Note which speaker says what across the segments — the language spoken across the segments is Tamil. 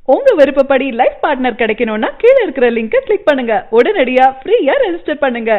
Speaker 1: உங்க விருப்பப்படி லைஃப் பார்ட்னர் கிடைக்கணும்னா கீழ இருக்கிற லிங்கை கிளிக் பண்ணுங்க உடனடியா ஃப்ரீயா ரெஜிஸ்டர் பண்ணுங்க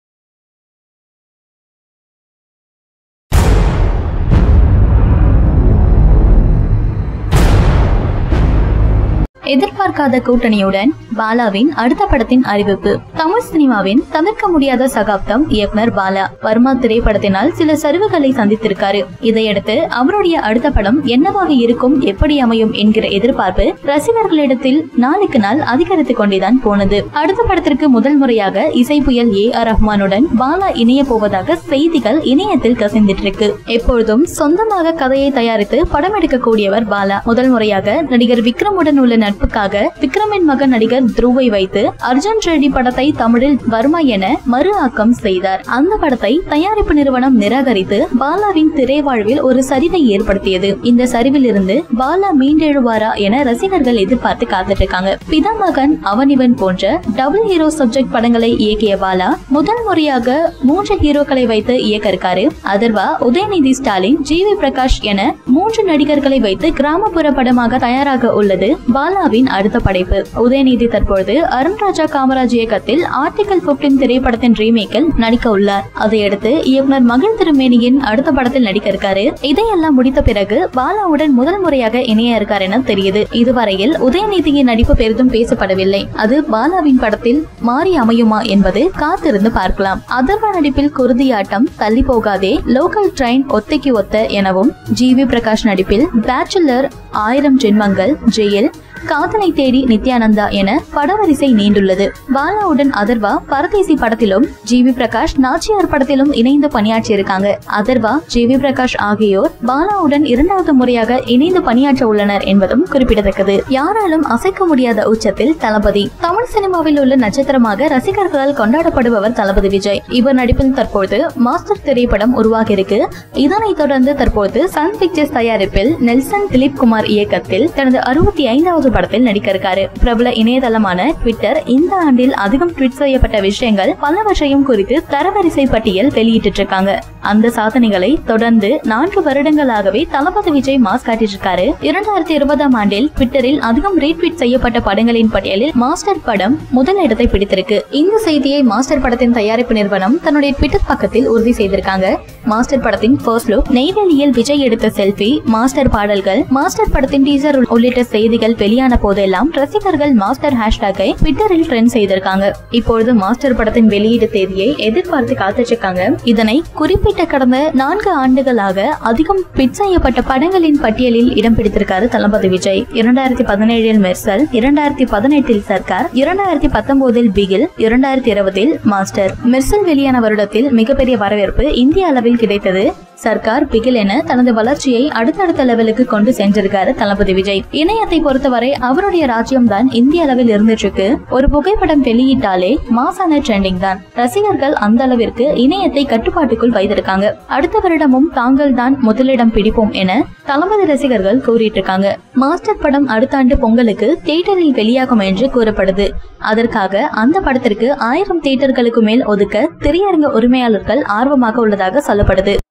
Speaker 2: எதிர்பார்க்காத கூட்டணியுடன் பாலாவின் அடுத்த படத்தின் அறிவிப்பு தமிழ் சினிமாவின் தவிர்க்க முடியாத சகாப்தம் இயக்குனர் பாலா வர்மா திரைப்படத்தினால் சில சரிவுகளை சந்தித்திருக்காரு இதையடுத்து அவருடைய அடுத்த படம் என்னவாக இருக்கும் எப்படி அமையும் என்கிற எதிர்பார்ப்பு ரசிகர்களிடத்தில் நாளுக்கு நாள் அதிகரித்துக் கொண்டேதான் போனது அடுத்த படத்திற்கு முதல் முறையாக இசை புயல் ஏ ஆர் ரஹ்மானுடன் பாலா இணைய போவதாக செய்திகள் இணையத்தில் கசிந்துட்டு இருக்கு எப்பொழுதும் சொந்தமாக கதையை தயாரித்து படம் எடுக்கக்கூடியவர் பாலா முதல் முறையாக நடிகர் விக்ரமுடன் உள்ள நட்புக்காக விக்ரமின் மகன் நடிகர் துருவை வைத்து அர்ஜுன் ரெட்டி படத்தை தமிழில் வர்மா என மறு ஆக்கம் செய்தார் அந்த படத்தை தயாரிப்பு நிறுவனம் நிராகரித்து பாலாவின் திரைவாழ்வில் ஒரு சரிவை ஏற்படுத்தியது இந்த சரிவில் இருந்து பாலா மீண்டெழுவாரா என ரசிகர்கள் எதிர்பார்த்து காத்துட்டு இருக்காங்க பிதா மகன் அவனிவன் போன்ற டபுள் ஹீரோ சப்ஜெக்ட் படங்களை இயக்கிய பாலா முதல் முறையாக மூன்று ஹீரோக்களை வைத்து இயக்க இருக்காரு அதர்வா உதயநிதி ஸ்டாலின் ஜி வி பிரகாஷ் என மூன்று நடிகர்களை வைத்து கிராமப்புற படமாக தயாராக உள்ளது பாலாவின் அடுத்த படைப்பு உதயநிதி தற்பொழுது அருண்ராஜா காமராஜ் இயக்கத்தில் ஆர்டிகல் 15 திரைப்படத்தின் ரீமேக்கில் நடிக்க உள்ளார் அதையடுத்து இயக்குனர் மகிழ் திருமேனியின் அடுத்த படத்தில் நடிக்க இருக்காரு இதையெல்லாம் முடித்த பிறகு பாலாவுடன் முதல் முறையாக இணைய இருக்கார் என தெரியுது இதுவரையில் உதயநிதியின் நடிப்பு பெரிதும் பேசப்படவில்லை அது பாலாவின் படத்தில் மாறி அமையுமா என்பது காத்திருந்து பார்க்கலாம் அதர்வா நடிப்பில் குருதியாட்டம் தள்ளி போகாதே லோக்கல் ட்ரெயின் ஒத்தைக்கு ஒத்த எனவும் ஜி வி பிரகாஷ் நடிப்பில் பேச்சுலர் ஆயிரம் ஜென்மங்கள் ஜெயில் காதலை தேடி நித்யானந்தா என படவரிசை நீண்டுள்ளது பாலாவுடன் அதர்வா பரதேசி படத்திலும் ஜி வி பிரகாஷ் நாச்சியார் படத்திலும் இணைந்து பணியாற்றியிருக்காங்க அதர்வா ஜி வி பிரகாஷ் ஆகியோர் பாலாவுடன் இரண்டாவது முறையாக இணைந்து பணியாற்ற உள்ளனர் என்பதும் குறிப்பிடத்தக்கது யாராலும் அசைக்க முடியாத உச்சத்தில் தளபதி தமிழ் சினிமாவில் உள்ள நட்சத்திரமாக ரசிகர்களால் கொண்டாடப்படுபவர் தளபதி விஜய் இவர் நடிப்பில் தற்போது மாஸ்டர் திரைப்படம் உருவாகியிருக்கு இதனைத் தொடர்ந்து தற்போது சன் பிக்சர்ஸ் தயாரிப்பில் நெல்சன் திலீப் குமார் இயக்கத்தில் தனது அறுபத்தி ஐந்தாவது படத்தில் நடிக்க இருக்காரு பிரபல இணையதளமான ட்விட்டர் இந்த ஆண்டில் அதிகம் ட்வீட் செய்யப்பட்ட விஷயங்கள் பலவற்றையும் குறித்து தரவரிசை பட்டியல் வெளியிட்டு இருக்காங்க அந்த சாதனைகளை தொடர்ந்து நான்கு வருடங்களாகவே தளபதி விஜய் மாஸ் காட்டிட்டு இருக்காரு இரண்டாயிரத்தி இருபதாம் ஆண்டில் ட்விட்டரில் அதிகம் ரீட்வீட் செய்யப்பட்ட படங்களின் பட்டியலில் மாஸ்டர் படம் முதல் இடத்தை பிடித்திருக்கு இந்த செய்தியை மாஸ்டர் படத்தின் தயாரிப்பு நிறுவனம் தன்னுடைய ட்விட்டர் பக்கத்தில் உறுதி செய்திருக்காங்க மாஸ்டர் படத்தின் ஃபர்ஸ்ட் லுக் நெய்வேலியில் விஜய் எடுத்த செல்ஃபி மாஸ்டர் பாடல்கள் மாஸ்டர் படத்தின் டீசர் உள்ளிட்ட செய்திகள் வெளியான போதெல்லாம் ரசிகர்கள் மாஸ்டர் ஹேஷ்டாகை ட்விட்டரில் ட்ரெண்ட் செய்திருக்காங்க இப்பொழுது மாஸ்டர் படத்தின் வெளியீடு தேதியை எதிர்பார்த்து காத்துச்சிருக்காங்க இதனை குறிப்பிட்ட கடந்த நான்கு ஆண்டுகளாக அதிகம் பிட் செய்யப்பட்ட படங்களின் பட்டியலில் இடம் பிடித்திருக்காரு தளபதி விஜய் இரண்டாயிரத்தி பதினேழில் மெர்சல் இரண்டாயிரத்தி பதினெட்டில் சர்க்கார் இரண்டாயிரத்தி பத்தொன்பதில் பிகில் இரண்டாயிரத்தி இருபதில் மாஸ்டர் மெர்சல் வெளியான வருடத்தில் மிகப்பெரிய வரவேற்பு இந்திய அளவில் கிடைத்தது சர்க்கார் பிகில் என தனது வளர்ச்சியை அடுத்தடுத்த லெவலுக்கு கொண்டு சென்றிருக்காரு தளபதி விஜய் இணையத்தை பொறுத்தவரை அவருடைய ராஜ்யம் தான் இந்திய அளவில் இருந்துட்டு இருக்கு ஒரு புகைப்படம் வெளியிட்டாலே மாசான ட்ரெண்டிங் தான் ரசிகர்கள் அந்த அளவிற்கு இணையத்தை கட்டுப்பாட்டுக்குள் வைத்திருக்காங்க அடுத்த வருடமும் தாங்கள் தான் முதலிடம் பிடிப்போம் என தளபதி ரசிகர்கள் கூறிட்டு இருக்காங்க மாஸ்டர் படம் அடுத்த ஆண்டு பொங்கலுக்கு தியேட்டரில் வெளியாகும் என்று கூறப்படுது அதற்காக அந்த படத்திற்கு ஆயிரம் தியேட்டர்களுக்கு மேல் ஒதுக்க திரையரங்க உரிமையாளர்கள் ஆர்வமாக உள்ளதாக சொல்லப்படுது